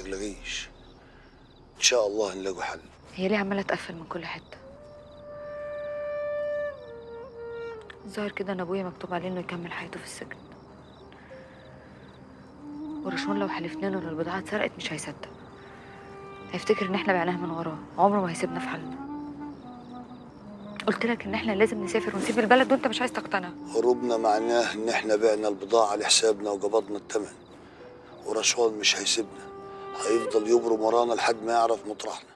تقلقيش ان شاء الله نلاقوا حل هي ليه عماله تقفل من كل حته الظاهر كده ان ابويا مكتوب عليه انه يكمل حياته في السجن ورشوان لو حلفنا له ان البضاعه اتسرقت مش هيصدق هيفتكر ان احنا بعناها من وراه عمره ما هيسيبنا في حالنا قلت لك ان احنا لازم نسافر ونسيب البلد وانت مش عايز تقتنع هروبنا معناه ان احنا بعنا البضاعة لحسابنا وقبضنا الثمن ورشوان مش هيسيبنا هيفضل يبرم ورانا لحد ما يعرف مطرحنا